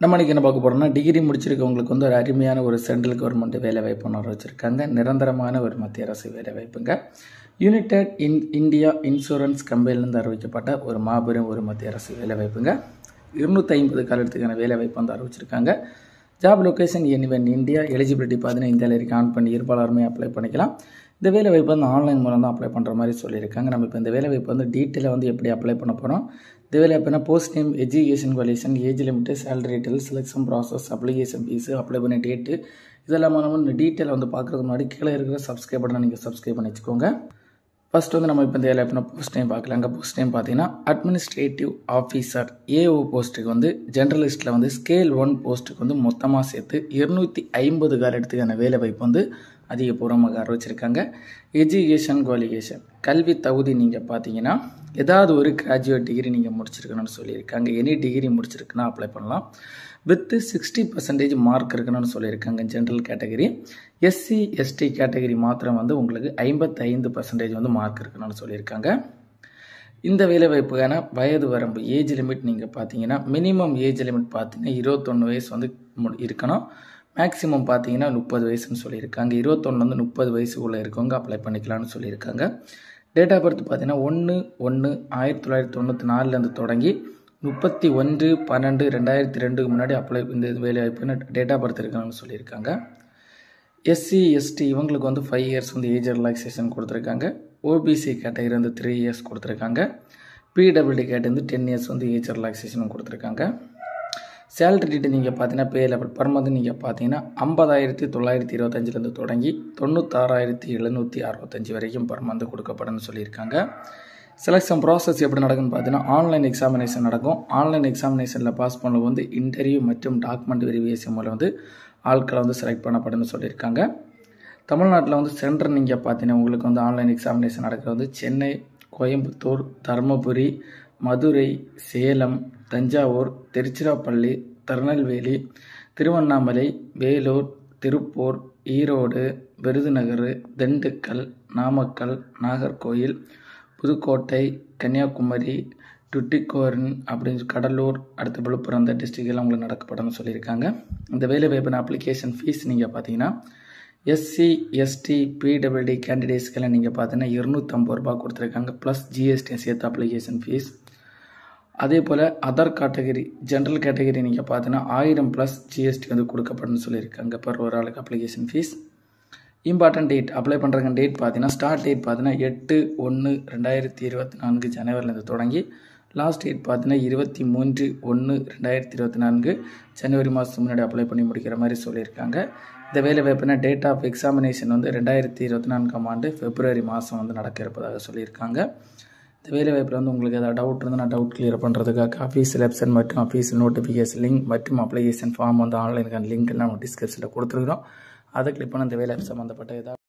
நம்ம இன்றைக்கி என்ன பார்க்க போகிறோம்னா டிகிரி முடிச்சிருக்கவங்களுக்கு வந்து ஒரு அருமையான ஒரு சென்ட்ரல் கவர்மெண்ட் வேலை வாய்ப்பு ஒன்று வச்சுருக்காங்க நிரந்தரமான ஒரு மத்திய அரசு வேலை வாய்ப்புங்க யுனைடெட் இன் இந்தியா இன்சூரன்ஸ் கம்பெனிலேருந்து அறிவிக்கப்பட்ட ஒரு மாபெரும் ஒரு மத்திய அரசு வேலை வாய்ப்புங்க இருநூற்றி ஐம்பது காலத்துக்கான வேலை வாய்ப்பு வந்து அறிவிச்சிருக்காங்க job location anyone India eligibility பார்த்தீங்கன்னா இந்தியாவில் இருக்க ஆன் பண்ணி இருப்பாளருமே அப்ளை பண்ணிக்கலாம் இந்த வேலை வாய்ப்பு வந்து ஆன்லைன் மூலம் தான் அப்ளை பண்ணுற மாதிரி சொல்லியிருக்காங்க நம்ம இப்போ இந்த வேலை வாய்ப்பு வந்து டீட்டெயிலாக வந்து எப்படி அப்ளை பண்ண போகிறோம் இந்த வேலை வாய்ப்புனா post name education qualification age limit salary detail selection process application fees apply பண்ண டேட்டு இதெல்லாம் நம்ம டீட்டெயில் வந்து பார்க்குறதுக்கு முன்னாடி கீழே இருக்கிற சப்ஸ்கிரைப் பட்டனை நீங்கள் சப்ஸ்கிரைப் பண்ணி வச்சுக்கோங்க ஃபர்ஸ்ட் வந்து நம்ம இப்போ இந்த வேலை வாய்ப்புனா போஸ்ட் நேம் பார்க்கலாம் அங்கே போஸ்ட் நேம் பார்த்தீங்கன்னா அட்மினிஸ்ட்ரேட்டிவ் ஆஃபீஸர் ஏஓ போஸ்ட்டுக்கு வந்து ஜென்ரலிஸ்ட்டில் வந்து ஸ்கேல் ஒன் போஸ்ட்டுக்கு வந்து மொத்தமாக சேர்த்து இருநூற்றி ஐம்பது கால இடத்துக்கான வேலை வாய்ப்பு வந்து அதிகபூர்வமாக அறிவிச்சிருக்காங்க எஜுகேஷன் குவாலிஃபிகேஷன் கல்வி தகுதி நீங்கள் பார்த்தீங்கன்னா ஏதாவது ஒரு கிராஜுவேட் டிகிரி நீங்கள் முடிச்சிருக்கணும்னு சொல்லியிருக்காங்க எனி டிகிரி முடிச்சிருக்குன்னா அப்ளை பண்ணலாம் வித்து சிக்ஸ்டி பர்சன்டேஜ் மார்க் இருக்கணும்னு சொல்லியிருக்காங்க general category SC ST category மாத்திரம் வந்து உங்களுக்கு ஐம்பத்தைந்து பர்சன்டேஜ் வந்து மார்க் இருக்கணும்னு சொல்லியிருக்காங்க இந்த வேலைவாய்ப்புக்கான வயது வரம்பு ஏஜ் லிமிட் நீங்கள் பார்த்தீங்கன்னா மினிமம் ஏஜ் லிமிட் பார்த்தீங்கன்னா இருபத்தொன்று வயசு வந்து மு- இருக்கணும் மேக்ஸிமம் பார்த்தீங்கன்னா முப்பது வயசுன்னு சொல்லியிருக்காங்க இருபத்தொன்னுலேருந்து முப்பது வயசுக்குள்ளே இருக்கவங்க அப்ளை பண்ணிக்கலாம்னு சொல்லியிருக்காங்க டேட் ஆஃப் பர்த் பார்த்தீங்கன்னா ஒன்று ஒன்று ஆயிரத்தி தொள்ளாயிரத்தி தொண்ணூற்றி நாலுலேருந்து தொடங்கி முப்பத்தி ஒன்று பன்னெண்டு ரெண்டாயிரத்தி ரெண்டுக்கு முன்னாடி அப்ளை இந்த வேலைவாய்ப்புன்னு டேட் ஆஃப் பர்த் இருக்கணும்னு சொல்லியிருக்காங்க எஸ்சி எஸ்டி இவங்களுக்கு வந்து ஃபைவ் இயர்ஸ் வந்து ஏஜ் ரிலாக்ஸேஷன் கொடுத்துருக்காங்க ஓபிசி கேட்டகரி வந்து த்ரீ இயர்ஸ் கொடுத்துருக்காங்க பிடபிள்யூடி கேட் வந்து டென் இயர்ஸ் வந்து ஏஜ் ரிலாக்ஸேஷனும் கொடுத்துருக்காங்க சேலரி டீட்டு நீங்கள் பார்த்தீங்கன்னா பே லெவல் பர் மந்த் நீங்கள் பார்த்தீங்கன்னா ஐம்பதாயிரத்தி தொள்ளாயிரத்தி இருபத்தஞ்சிலேருந்து தொடங்கி தொண்ணூத்தாறாயிரத்தி எழுநூற்றி அறுபத்தஞ்சி வரைக்கும் பர் மந்த் கொடுக்கப்படும்னு சொல்லியிருக்காங்க செலெக்ஷன் ப்ராசஸ் எப்படி நடக்குன்னு பார்த்தீங்கன்னா ஆன்லைன் எக்ஸாமினேஷன் நடக்கும் ஆன்லைன் எக்ஸாமினேஷனில் பாஸ் பண்ணவங்க வந்து இன்டர்வியூ மற்றும் டாக்குமெண்ட் வெரிஃபிகேஷன் மூலம் வந்து ஆட்களை வந்து செலக்ட் பண்ணப்படும்னு சொல்லியிருக்காங்க தமிழ்நாட்டில் வந்து சென்டர் நீங்கள் பார்த்தீங்கன்னா உங்களுக்கு வந்து ஆன்லைன் எக்ஸாமினேஷன் நடக்கிறது வந்து சென்னை கோயம்புத்தூர் தருமபுரி மதுரை சேலம் தஞ்சாவூர் திருச்சிராப்பள்ளி திருநெல்வேலி திருவண்ணாமலை வேலூர் திருப்பூர் ஈரோடு விருதுநகர் திண்டுக்கல் நாமக்கல் நாகர்கோயில் புதுக்கோட்டை கன்னியாகுமரி டுட்டிகோரன் அப்படின்னு கடலூர் அடுத்து விழுப்புரம் இந்த டிஸ்ட்ரிக்ட்லாம் உங்களுக்கு நடக்கப்படணும்னு சொல்லியிருக்காங்க இந்த வேலை வாய்ப்பின அப்ளிகேஷன் ஃபீஸ் நீங்கள் பார்த்தீங்கன்னா எஸ்சி எஸ்டி பிடபிள்யூடி கேண்டிடேட்ஸ்க்கெல்லாம் நீங்கள் பார்த்தீங்கன்னா இருநூற்றம்பது ரூபா கொடுத்துருக்காங்க ப்ளஸ் ஜிஎஸ்டி சேர்த்து அப்ளிகேஷன் ஃபீஸ் அதே போல் அதர் கேட்டகரி ஜென்ரல் கேட்டகரி நீங்கள் பார்த்தீங்கன்னா ஆயிரம் ப்ளஸ் ஜிஎஸ்டி வந்து கொடுக்கப்படும் சொல்லியிருக்காங்க பர் ஒரு ஆளுக்கு application fees important date apply பண்ணுறங்க டேட் பார்த்தீங்கன்னா ஸ்டார்ட் டேட் பார்த்தீங்கன்னா எட்டு ஒன்று ரெண்டாயிரத்தி இருபத்தி நான்கு ஜனவரிலேருந்து தொடங்கி லாஸ்ட் டேட் பார்த்தீங்கன்னா இருபத்தி மூன்று ஒன்று ரெண்டாயிரத்தி இருபத்தி நான்கு ஜனவரி மாதத்துக்கு முன்னாடி அப்ளை பண்ணி முடிக்கிற மாதிரி சொல்லியிருக்காங்க இந்த வேலை வாய்ப்புனா டேட் ஆஃப் எக்ஸாமினேஷன் வந்து ரெண்டாயிரத்தி இருபத்தி நான்காம் ஆண்டு பிப்ரவரி மாதம் வந்து நடக்க இருப்பதாக சொல்லியிருக்காங்க இந்த வேலை வாய்ப்பில் வந்து உங்களுக்கு ஏதாவது டவுட் இருந்தால் நான் டவுட் கிளியர் பண்ணுறதுக்காக ஆஃபீஸ் வெப்சைட் மற்றும் ஆஃபீஸ் நோட்டிஃபிகேஷன் லிங்க் மற்றும் அப்ளிகேஷன் ஃபார்ம் வந்து ஆன்லைனுக்கான லிங்க் எல்லாம் நம்ம டிஸ்கிரிப்ஷனில் கொடுத்துருக்குறோம் அதை கிளிக் பண்ண இந்த வேலை சம்மந்தப்பட்ட ஏதாவது